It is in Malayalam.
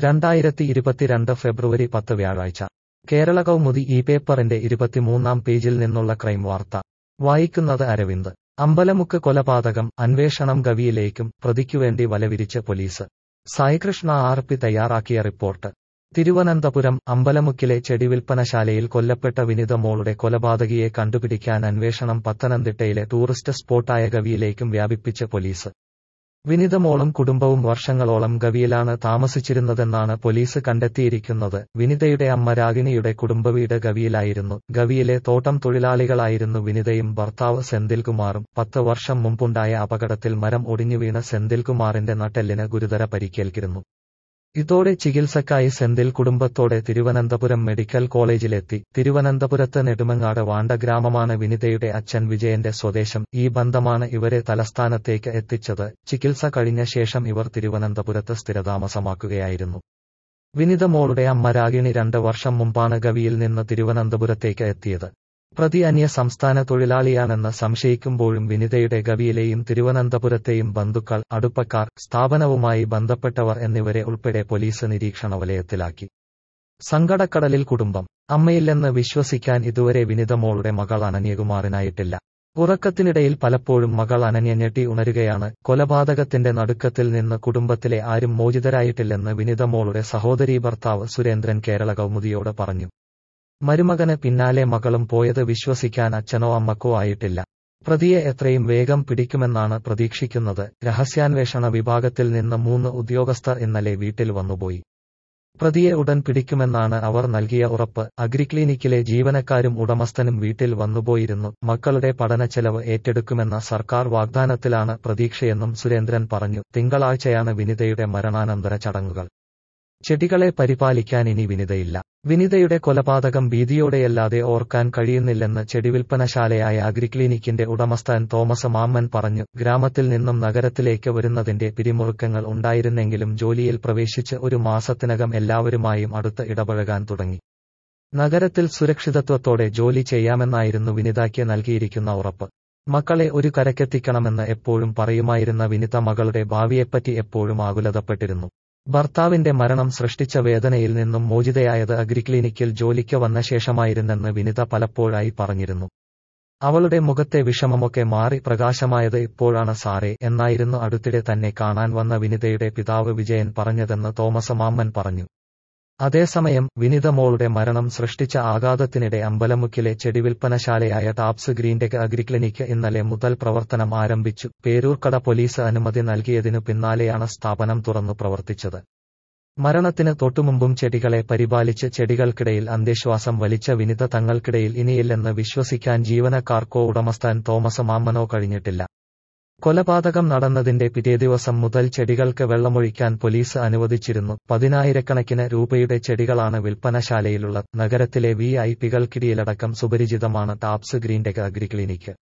രണ്ടായിരത്തി ഇരുപത്തിരണ്ട് ഫെബ്രുവരി പത്ത് വ്യാഴാഴ്ച കേരള കൗമുദി ഈ പേപ്പറിന്റെ ഇരുപത്തിമൂന്നാം പേജിൽ നിന്നുള്ള ക്രൈം വാർത്ത വായിക്കുന്നത് അരവിന്ദ് അമ്പലമുക്ക് കൊലപാതകം അന്വേഷണം ഗവിയിലേക്കും പ്രതിക്കുവേണ്ടി വലവിരിച്ച് പോലീസ് സായികൃഷ്ണ ആർ പി തയ്യാറാക്കിയ റിപ്പോർട്ട് തിരുവനന്തപുരം അമ്പലമുക്കിലെ ചെടിവിൽപ്പനശാലയിൽ കൊല്ലപ്പെട്ട വിനിത മോളുടെ കൊലപാതകിയെ കണ്ടുപിടിക്കാൻ അന്വേഷണം പത്തനംതിട്ടയിലെ ടൂറിസ്റ്റ് സ്പോട്ടായ ഗവിയിലേക്കും വ്യാപിപ്പിച്ച് പോലീസ് വിനിതമോളും കുടുംബവും വർഷങ്ങളോളം ഗവിയിലാണ് താമസിച്ചിരുന്നതെന്നാണ് പോലീസ് കണ്ടെത്തിയിരിക്കുന്നത് വിനിതയുടെ അമ്മ രാഗിണിയുടെ കുടുംബവീട് ഗവിയിലായിരുന്നു ഗവിയിലെ തോട്ടം തൊഴിലാളികളായിരുന്നു വിനിതയും ഭർത്താവ് സെന്തിൽകുമാറും പത്ത് വർഷം മുമ്പുണ്ടായ അപകടത്തിൽ മരം ഒടിഞ്ഞു വീണ സെന്തിൽകുമാറിന്റെ നട്ടെല്ലിന് ഗുരുതര പരിക്കേൽക്കിരുന്നു ഇതോടെ ചികിത്സക്കായി സെന്തിൽ കുടുംബത്തോടെ തിരുവനന്തപുരം മെഡിക്കൽ കോളേജിലെത്തി തിരുവനന്തപുരത്ത് നെടുമങ്ങാട് വാണ്ട ഗ്രാമമാണ് വിനിതയുടെ അച്ഛൻ വിജയന്റെ സ്വദേശം ഈ ബന്ധമാണ് ഇവരെ തലസ്ഥാനത്തേക്ക് എത്തിച്ചത് ചികിത്സ കഴിഞ്ഞ ശേഷം ഇവർ തിരുവനന്തപുരത്ത് സ്ഥിരതാമസമാക്കുകയായിരുന്നു വിനിത മോളുടെ അമ്മ രാഗിണി രണ്ട് വർഷം മുമ്പാണ് ഗവിയിൽ നിന്ന് തിരുവനന്തപുരത്തേക്ക് എത്തിയത് പ്രതി അന്യ സംസ്ഥാന തൊഴിലാളിയാണെന്ന് സംശയിക്കുമ്പോഴും വിനിതയുടെ ഗവിയിലെയും തിരുവനന്തപുരത്തെയും ബന്ധുക്കൾ അടുപ്പക്കാർ സ്ഥാപനവുമായി ബന്ധപ്പെട്ടവർ എന്നിവരെ ഉൾപ്പെടെ പോലീസ് നിരീക്ഷണ വലയത്തിലാക്കി സങ്കടക്കടലിൽ കുടുംബം അമ്മയില്ലെന്ന് വിശ്വസിക്കാൻ ഇതുവരെ വിനിത മോളുടെ മകൾ അനന്യകുമാറിനായിട്ടില്ല ഉറക്കത്തിനിടയിൽ പലപ്പോഴും മകൾ അനന്യ ഞെട്ടി ഉണരുകയാണ് കൊലപാതകത്തിന്റെ നടുക്കത്തിൽ നിന്ന് കുടുംബത്തിലെ ആരും മോചിതരായിട്ടില്ലെന്ന് വിനിത മോളുടെ സഹോദരീ ഭർത്താവ് സുരേന്ദ്രൻ കേരള കൗമുദിയോട് പറഞ്ഞു മരുമകന് പിന്നാലെ മകളും പോയത് വിശ്വസിക്കാൻ അച്ഛനോ അമ്മക്കോ ആയിട്ടില്ല പ്രതിയെ എത്രയും വേഗം പിടിക്കുമെന്നാണ് പ്രതീക്ഷിക്കുന്നത് രഹസ്യാന്വേഷണ വിഭാഗത്തിൽ നിന്ന് മൂന്ന് ഉദ്യോഗസ്ഥർ ഇന്നലെ വീട്ടിൽ വന്നുപോയി പ്രതിയെ ഉടൻ പിടിക്കുമെന്നാണ് അവർ നൽകിയ ഉറപ്പ് അഗ്രിക്ലിനിക്കിലെ ജീവനക്കാരും ഉടമസ്ഥനും വീട്ടിൽ വന്നുപോയിരുന്നു മക്കളുടെ പഠനച്ചെലവ് ഏറ്റെടുക്കുമെന്ന സർക്കാർ വാഗ്ദാനത്തിലാണ് പ്രതീക്ഷയെന്നും സുരേന്ദ്രൻ പറഞ്ഞു തിങ്കളാഴ്ചയാണ് വിനിതയുടെ മരണാനന്തര ചടങ്ങുകൾ ചെടികളെ പരിപാലിക്കാൻ ഇനി വിനിതയില്ല വിനിതയുടെ കൊലപാതകം ഭീതിയോടെയല്ലാതെ ഓർക്കാൻ കഴിയുന്നില്ലെന്ന് ചെടിവിൽപ്പനശാലയായ അഗ്രിക്ലിനിക്കിന്റെ ഉടമസ്ഥൻ തോമസ് മാമ്മൻ പറഞ്ഞു ഗ്രാമത്തിൽ നിന്നും നഗരത്തിലേക്ക് വരുന്നതിന്റെ പിരിമുറുക്കങ്ങൾ ഉണ്ടായിരുന്നെങ്കിലും ജോലിയിൽ പ്രവേശിച്ച് ഒരു മാസത്തിനകം എല്ലാവരുമായും അടുത്ത് ഇടപഴകാൻ തുടങ്ങി നഗരത്തിൽ സുരക്ഷിതത്വത്തോടെ ജോലി ചെയ്യാമെന്നായിരുന്നു വിനിതയ്ക്ക് നൽകിയിരിക്കുന്ന ഉറപ്പ് മക്കളെ ഒരു കരക്കെത്തിക്കണമെന്ന് എപ്പോഴും പറയുമായിരുന്ന വിനിത മകളുടെ ഭാവിയെപ്പറ്റി എപ്പോഴും ആകുലതപ്പെട്ടിരുന്നു ഭർത്താവിന്റെ മരണം സൃഷ്ടിച്ച വേദനയിൽ നിന്നും മോചിതയായത് അഗ്രിക്ലിനിക്കിൽ ജോലിക്ക് വന്ന ശേഷമായിരുന്നെന്ന് വിനിത പലപ്പോഴായി പറഞ്ഞിരുന്നു അവളുടെ മുഖത്തെ വിഷമമൊക്കെ മാറി പ്രകാശമായത് ഇപ്പോഴാണ് സാറേ എന്നായിരുന്നു അടുത്തിടെ തന്നെ കാണാൻ വന്ന വിനിതയുടെ പിതാവ് വിജയൻ പറഞ്ഞതെന്ന് തോമസ് മാമ്മൻ പറഞ്ഞു അതേസമയം വിനിത മോളുടെ മരണം സൃഷ്ടിച്ച ആഘാതത്തിനിടെ അമ്പലമുക്കിലെ ചെടിവിൽപ്പനശാലയായ ടാപ്സ് ഗ്രീൻടെക് അഗ്രിക്ലിനിക്ക് ഇന്നലെ മുതൽ പ്രവർത്തനം ആരംഭിച്ചു പേരൂർക്കട പോലീസ് അനുമതി നൽകിയതിനു പിന്നാലെയാണ് സ്ഥാപനം തുറന്നു പ്രവർത്തിച്ചത് മരണത്തിന് തൊട്ടുമുമ്പും ചെടികളെ പരിപാലിച്ച് ചെടികൾക്കിടയിൽ അന്ത്യശ്വാസം വലിച്ച വിനിത തങ്ങൾക്കിടയിൽ ഇനിയില്ലെന്ന് വിശ്വസിക്കാൻ ജീവനക്കാർക്കോ ഉടമസ്ഥാൻ തോമസ് മാമ്മനോ കഴിഞ്ഞിട്ടില്ല കൊലപാതകം നടന്നതിന്റെ പിറ്റേദിവസം മുതൽ ചെടികൾക്ക് വെള്ളമൊഴിക്കാൻ പോലീസ് അനുവദിച്ചിരുന്നു പതിനായിരക്കണക്കിന് രൂപയുടെ ചെടികളാണ് വിൽപ്പനശാലയിലുള്ള നഗരത്തിലെ വി ഐ പികൾക്കിടയിലടക്കം സുപരിചിതമാണ് ടാപ്സ് ഗ്രീൻടെക് അഗ്രിക്ലിനിക്ക്